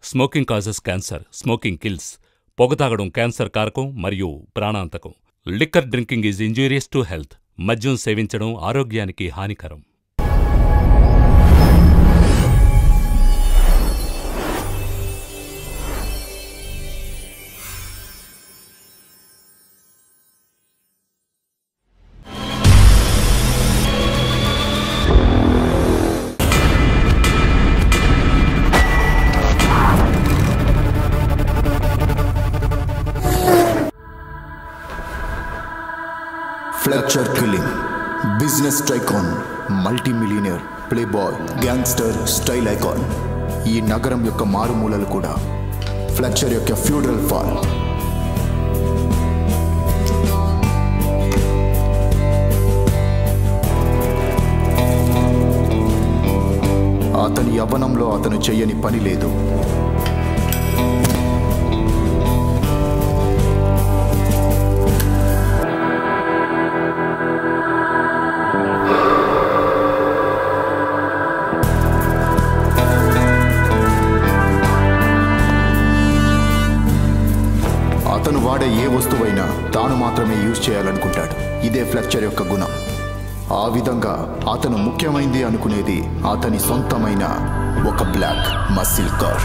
Smoking causes cancer smoking kills పొగ తాగడం cancer కారకం మరియు ప్రాణాంతకం liquor drinking is injurious to health మద్యం సేవించడం ఆరోగ్యానికి హానికరం ఫ్లెక్చర్ killing business tycoon multimillionaire playboy gangster style icon ఈ నగరం యొక్క మారుమూలలు కూడా ఫ్లెక్చర్ యొక్క ఫ్యూడరల్ ఫాల్ అతని యవ్వనంలో అతను చెయ్యని పని లేదు అతను వాడే ఏ వస్తువైనా తాను మాత్రమే యూజ్ చేయాలనుకుంటాడు ఇదే ఫ్లెక్చర్ యొక్క గుణం ఆ విధంగా అతను ముఖ్యమైంది అనుకునేది అతని సొంతమైన ఒక బ్లాక్ మసిల్ కార్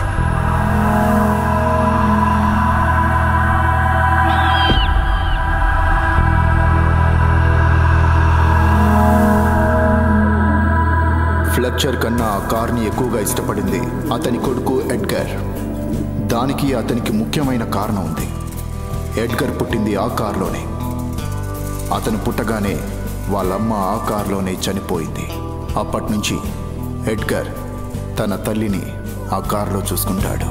ఫ్లెక్చర్ కన్నా ఆ కార్ని ఎక్కువగా ఇష్టపడింది అతని కొడుకు ఎడ్గర్ దానికి అతనికి ముఖ్యమైన కారణం ఉంది ఎడ్గర్ పుట్టింది ఆ కారులోనే అతను పుట్టగానే వాళ్ళమ్మ ఆ కారులోనే చనిపోయింది అప్పటి నుంచి ఎడ్గర్ తన తల్లిని ఆ కారులో చూసుకుంటాడు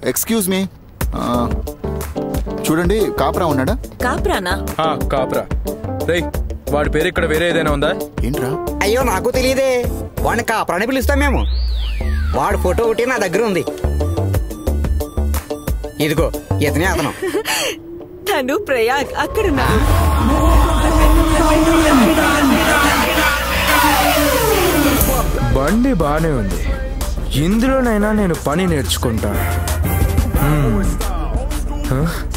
ఎక్స్క్యూజ్ మీ చూడండి కాపరా ఉన్నాడా కాప్రానా ఆ, కాప్రా రేయ్ వాడి పేరు ఇక్కడ వేరే ఏదైనా ఉందా ఏంట్రా అయ్యో నాకు తెలియదే వాడిని కాపురాన్ని పిలుస్తాం మేము వాడు ఫోటో ఒకటి నా దగ్గర ఉంది ఇదిగో ఇతనే అతను తను ప్రయాగ్ అక్కడున్నా బండి బానే ఉంది ఇందులోనైనా నేను పని నేర్చుకుంటా హ్మ్. హ?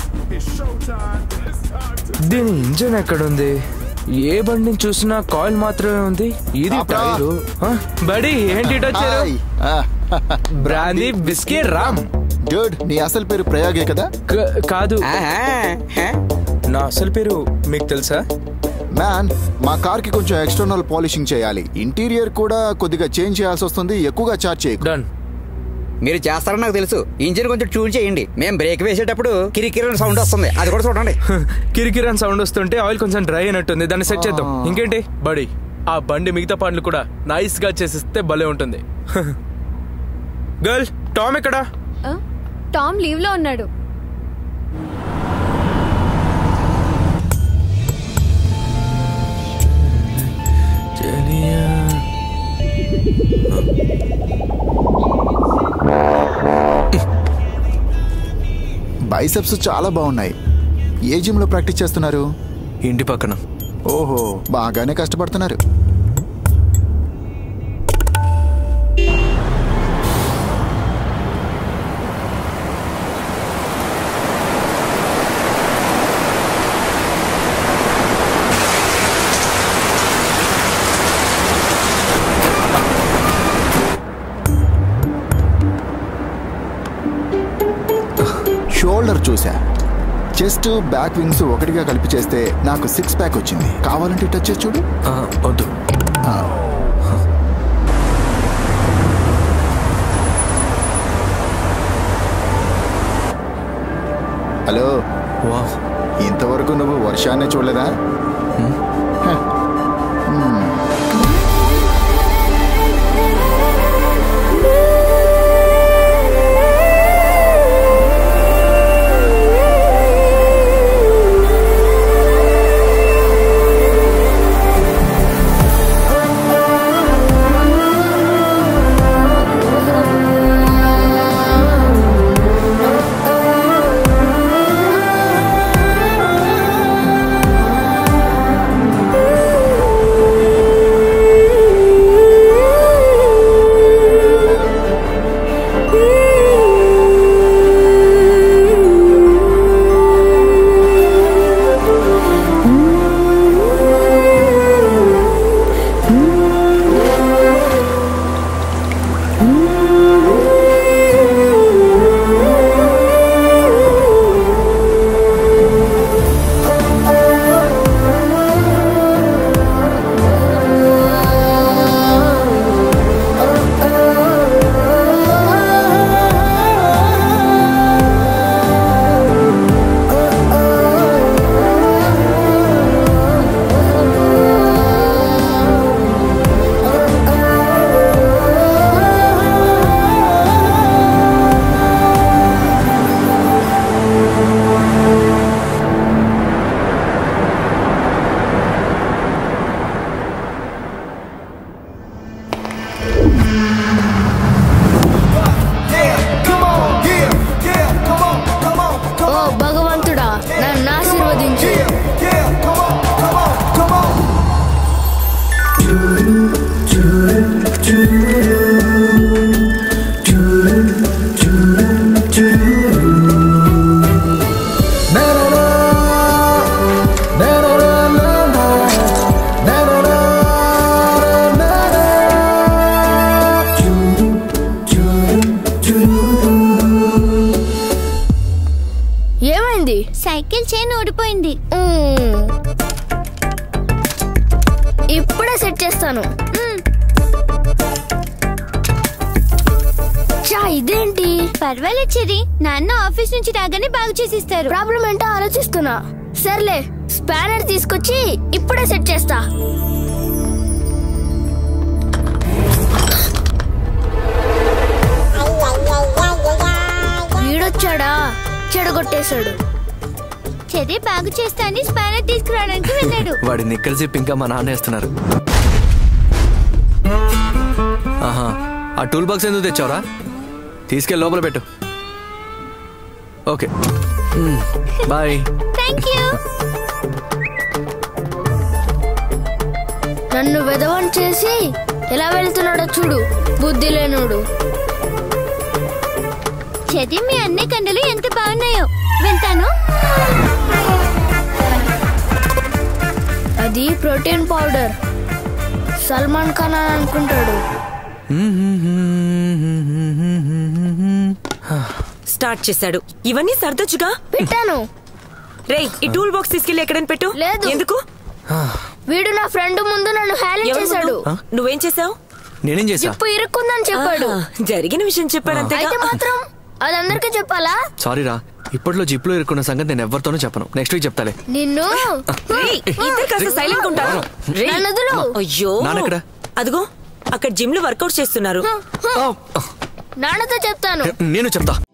దీని ఇంజన్ ఎక్కడుంది ఏ బండిని చూసినా కాయిల్ మాత్రమే ఉంది ఇది ఆపరా. టైరు హ? బడి ఏంటి ఇటు వచ్చారు హాయ్. ఆ, బ్రాందీ బిస్కీ రామ్ డ్యూడ్ నీ అసలు పేరు ప్రయాగే కదా క- కాదు ఆహా, హ? నా అసలు పేరు మీకు తెలుసా మ్యాన్ మా కార్ కి కొంచెం ఎక్స్టర్నల్ పాలిషింగ్ చేయాలి ఇంటీరియర్ కూడా కొద్దిగా చేంజ్ చేయాల్సి వస్తుంది ఎక్కువగా చార్జ్ చేయకు డన్ మీరు చేస్తారని నాకు తెలుసు ఇంజిన్ కొంచెం ట్యూన్ చేయండి మేము బ్రేక్ వేసేటప్పుడు కిరికిరి సౌండ్ వస్తుంది అది కూడా చూడండి కిరికిరన్ సౌండ్ వస్తుంటే ఆయిల్ కొంచెం డ్రై అయినట్టుంది దాన్ని సెట్ చేద్దాం ఆ. ఇంకేంటి బడి ఆ బండి మిగతా పనులు కూడా నైస్ గా చేసిస్తే భలే ఉంటుంది గర్ల్ టామ్ ఎక్కడా ఆ? టామ్ లీవ్ లో ఉన్నాడు బైసెప్స్ చాలా బాగున్నాయి ఏ జిమ్ లో ప్రాక్టీస్ చేస్తున్నారు ఇంటి పక్కన ఓహో బాగానే కష్టపడుతున్నారు షోల్డర్ చూసా చెస్ట్ బ్యాక్ వింగ్స్ ఒకటిగా కలిపి చేస్తే నాకు సిక్స్ ప్యాక్ వచ్చింది కావాలంటే టచ్ చేసి చూడు ఆ, వద్దు హలో వావ్ ఇంతవరకు నువ్వు వర్షాన్ని చూడలేదా హ. మ్మ్. ఓ భగవంతుడా నన్ను ఆశీర్వదించు ఏమైంది సైకిల్ చైన్ ఊడిపోయింది మ్మ్. ఇప్పుడే సెట్ చేస్తాను మ్మ్. చా ఇదేంటి పర్వాలేదు చెరి నాన్న ఆఫీస్ నుంచి రాగానే బాగు చేసిస్తారు ప్రాబ్లం ఏంటో ఆలోచిస్తున్నా సర్లే స్పానర్ తీసుకొచ్చి ఇప్పుడే సెట్ చేస్తా వీడో చేశాడు చదివి బాగు చేస్తా అని స్పానర్ తీసుకురావడానికి వెళ్ళాడు వాడి నిక్కర్ జిప్ ఇంకా మా నాన్న వేస్తున్నారు ఆహా ఆ టూల్ బాక్స్ ఎందుకు తెచ్చావురా తీసుకెళ్ళి లోపల పెట్టు okay hmm. Bye thank you నన్ను వెదవని చేసి ఎలా వెళ్తున్నాడో చూడు బుద్ధి లేనోడు చదివి మీ అన్నయ్య కండలు ఎంత బాగున్నాయో వెళ్తాను అది ప్రోటీన్ పౌడర్ సల్మాన్ ఖాన్ అని అనుకుంటాడు స్టార్ట్ చేశాడు ఇవన్నీ సర్దొచ్చుగా పెట్టాను రేయ్ ఈ టూల్ బాక్స్ తీసుకెళ్లి ఎక్కడని పెట్టు లేదు. ఎందుకు వీడు నా ఫ్రెండ్ ముందు నన్ను హ్యాలీ ఎవరు చేశాడు ముందు? నువ్వేం చేసావు నేనేం చేశా జిప్పు ఇరుక్కుందని చెప్పాడు జరిగిన విషయం చెప్పాడు అయితే అంతేగా మాత్రం అది అందరికీ చెప్పాలా సారీరా ఇప్పట్లో జిప్లో ఇరుక్కున్న సంగతి నేను ఎవరితోనూ చెప్పను నెక్స్ట్ వీక్ చెప్తాలే నిన్ను రేయ్, ఇద్దరు కాస్త సైలెంట్ ఉంటారు రేయ్. నన్ను వదులు. అయ్యో నాన్నెక్కడ? అదిగో అక్కడ జిమ్ లో వర్కౌట్ చేస్తున్నారు ఆ, నాన్నతో చెప్తాను నేను చెప్తా